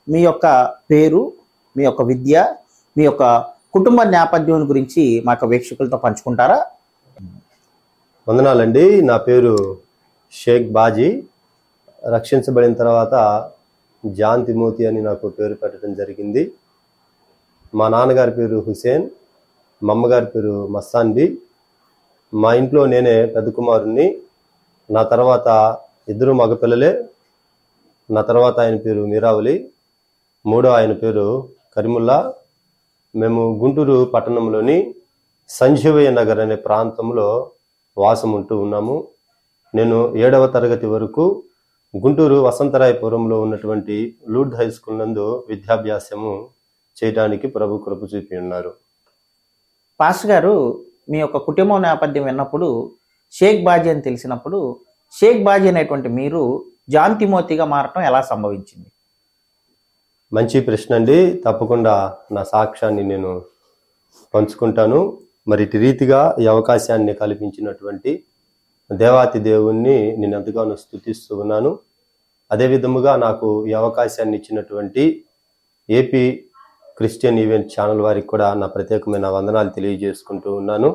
మీ యొక్క పేరు మీ యొక్క విద్య మీ యొక్క కుటుంబ నేపథ్యం గురించి మా యొక్క వీక్షకులతో పంచుకుంటారా వందనాలండి నా పేరు షేక్ బాజీ రక్షించబడిన తర్వాత జాన్ తిమోతి అని నాకు పేరు పెట్టడం జరిగింది మా నాన్నగారి పేరు హుసేన్ మా అమ్మగారి పేరు మస్తాన్బి మా ఇంట్లో నేనే పెద్ద కుమారుణ్ణి నా తర్వాత ఇద్దరు మగపిల్లలే నా తర్వాత ఆయన పేరు మీరావలి మూడో ఆయన పేరు కరిముల్లా మేము గుంటూరు పట్టణంలోని సంజీవయ్య నగర్ అనే ప్రాంతంలో వాసం ఉంటూ ఉన్నాము నేను ఏడవ తరగతి వరకు గుంటూరు వసంతరాయపురంలో ఉన్నటువంటి లూడ్ హై స్కూల్ నందు విద్యాభ్యాసము చేయడానికి ప్రభు కృప చూపి ఉన్నారు పాస్టర్ గారు మీ యొక్క కుటుంబం నేపథ్యం విన్నప్పుడు షేక్ బాజీ అని తెలిసినప్పుడు షేక్ బాజీ అనేటువంటి మీరు జాన్ తిమోతిగా మారటం ఎలా సంభవించింది మంచి ప్రశ్న అండి తప్పకుండా నా సాక్ష్యాన్ని నేను పంచుకుంటాను మరి ఇటు రీతిగా ఈ అవకాశాన్ని కల్పించినటువంటి దేవాతి దేవుణ్ణి నేను ఎంతగానో స్థుతిస్తూ ఉన్నాను అదే విధముగా నాకు ఈ అవకాశాన్ని ఇచ్చినటువంటి ఏపీ క్రిస్టియన్ ఈవెంట్ ఛానల్ వారికి కూడా నా ప్రత్యేకమైన వందనాలు తెలియజేసుకుంటూ ఉన్నాను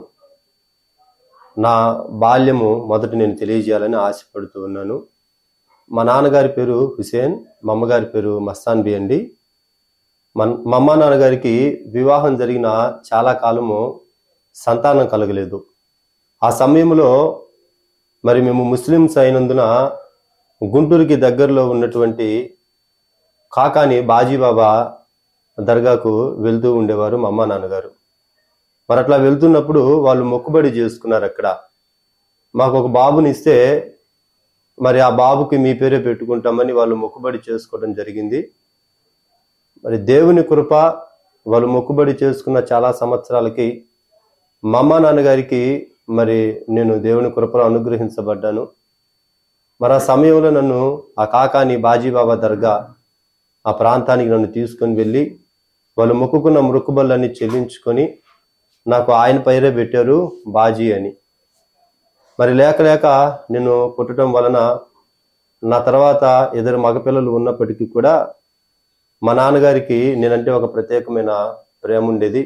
నా బాల్యము మొదట నేను తెలియజేయాలని ఆశపడుతూ ఉన్నాను మా నాన్నగారి పేరు హుసేన్ మా అమ్మగారి పేరు మస్తాన్ బి అండి మన మా అమ్మ నాన్నగారికి వివాహం జరిగిన చాలా కాలము సంతానం కలగలేదు ఆ సమయంలో మరి మేము ముస్లిమ్స్ అయినందున గుంటూరుకి దగ్గరలో ఉన్నటువంటి కాకాని బాజీబాబా దర్గాకు వెళ్తూ ఉండేవారు మా అమ్మ నాన్నగారు మరి అట్లా వెళ్తున్నప్పుడు వాళ్ళు మొక్కుబడి చేసుకున్నారు అక్కడ మాకు ఒక బాబుని ఇస్తే మరి ఆ బాబుకి మీ పేరే పెట్టుకుంటామని వాళ్ళు మొక్కుబడి చేసుకోవడం జరిగింది మరి దేవుని కృప వాళ్ళు మొక్కుబడి చేసుకున్న చాలా సంవత్సరాలకి మా అమ్మ నాన్నగారికి మరి నేను దేవుని కృపను అనుగ్రహించబడ్డాను మరి ఆ సమయంలో నన్ను ఆ కాకాని బాజీబాబా దర్గా ఆ ప్రాంతానికి నన్ను తీసుకొని వెళ్ళి వాళ్ళు మొక్కుకున్న మొక్కుబళ్ళన్నీ చెల్లించుకొని నాకు ఆయన పైరే పెట్టారు బాజీ అని మరి లేక లేక నేను పుట్టడం వలన నా తర్వాత ఇద్దరు మగపిల్లలు ఉన్నప్పటికీ కూడా మా నాన్నగారికి నేనంటే ఒక ప్రత్యేకమైన ప్రేమ ఉండేది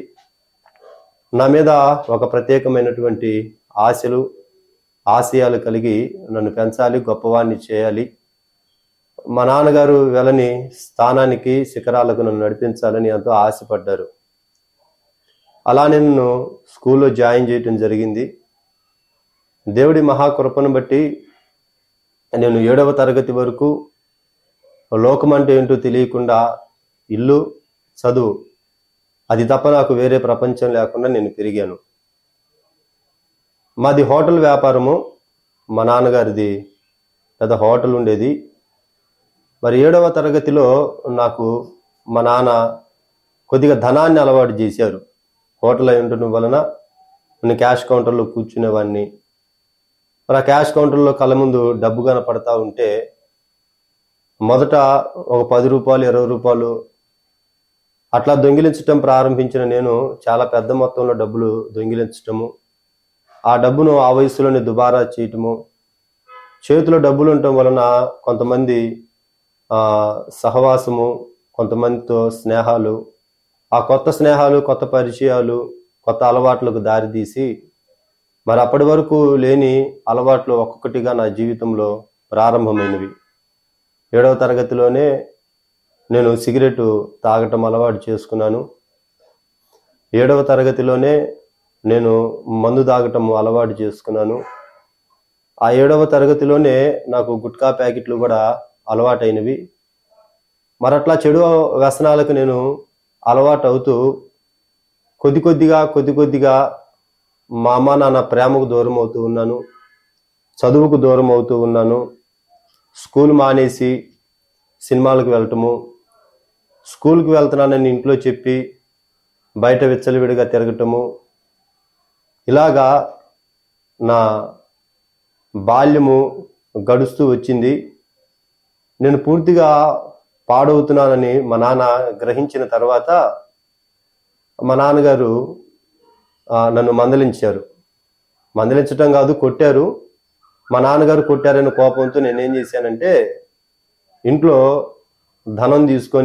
నా మీద ఒక ప్రత్యేకమైనటువంటి ఆశలు ఆశయాలు కలిగి నన్ను పెంచాలి గొప్పవాణ్ణి చేయాలి మా నాన్నగారు వెళ్ళని స్థానానికి శిఖరాలకు నన్ను నడిపించాలని ఎంతో ఆశపడ్డారు అలా నేను స్కూల్లో జాయిన్ చేయటం జరిగింది దేవుడి మహాకృపను బట్టి నేను ఏడవ తరగతి వరకు లోకం అంటే ఏంటో తెలియకుండా ఇల్లు చదువు అది తప్ప నాకు వేరే ప్రపంచం లేకుండా నేను పెరిగాను మాది హోటల్ వ్యాపారము మా నాన్నగారిది పెద్ద హోటల్ ఉండేది మరి ఏడవ తరగతిలో నాకు మా నాన్న కొద్దిగా ధనాన్ని అలవాటు చేశారు హోటల్ అయి ఉండటం వలన నేను క్యాష్ కౌంటర్లో కూర్చునేవాడిని మరి ఆ క్యాష్ కౌంటర్లో కళ్ళ ముందు డబ్బు కనపడతా ఉంటే మొదట ఒక పది రూపాయలు ఇరవై రూపాయలు అట్లా దొంగిలించటం ప్రారంభించిన నేను చాలా పెద్ద మొత్తంలో డబ్బులు దొంగిలించటము ఆ డబ్బును ఆ వయసులోనే దుబారా చేయటము చేతిలో డబ్బులు ఉండటం వలన కొంతమంది ఆ, సహవాసము కొంతమందితో స్నేహాలు ఆ కొత్త స్నేహాలు కొత్త పరిచయాలు కొత్త అలవాట్లకు దారితీసి మరి అప్పటి వరకు లేని అలవాట్లు ఒక్కొక్కటిగా నా జీవితంలో ప్రారంభమైనవి ఏడవ తరగతిలోనే నేను సిగరెట్ తాగటం అలవాటు చేసుకున్నాను ఏడవ తరగతిలోనే నేను మందు తాగటం అలవాటు చేసుకున్నాను ఆ ఏడవ తరగతిలోనే నాకు గుట్కా ప్యాకెట్లు కూడా అలవాటైనవి మరట్లా చెడు వ్యసనాలకు నేను అలవాటు అవుతూ కొద్ది కొద్దిగా కొద్ది కొద్దిగా మా అమ్మ నాన్న ప్రేమకు దూరం అవుతూ ఉన్నాను చదువుకు దూరం అవుతూ ఉన్నాను స్కూల్ మానేసి సినిమాలకు వెళ్ళటము స్కూల్కి వెళ్తున్నానని ఇంట్లో చెప్పి బయట విచ్చలవిడిగా తిరగటము ఇలాగా నా బాల్యము గడుస్తూ వచ్చింది నేను పూర్తిగా పాడవుతున్నానని మా నాన్న గ్రహించిన తర్వాత మా నాన్నగారు ఆ, నన్ను మందలించారు మందలించటం కాదు కొట్టారు మా నాన్నగారు కొట్టారని కోపంతో నేనేం చేశానంటే ఇంట్లో ధనం తీసుకొని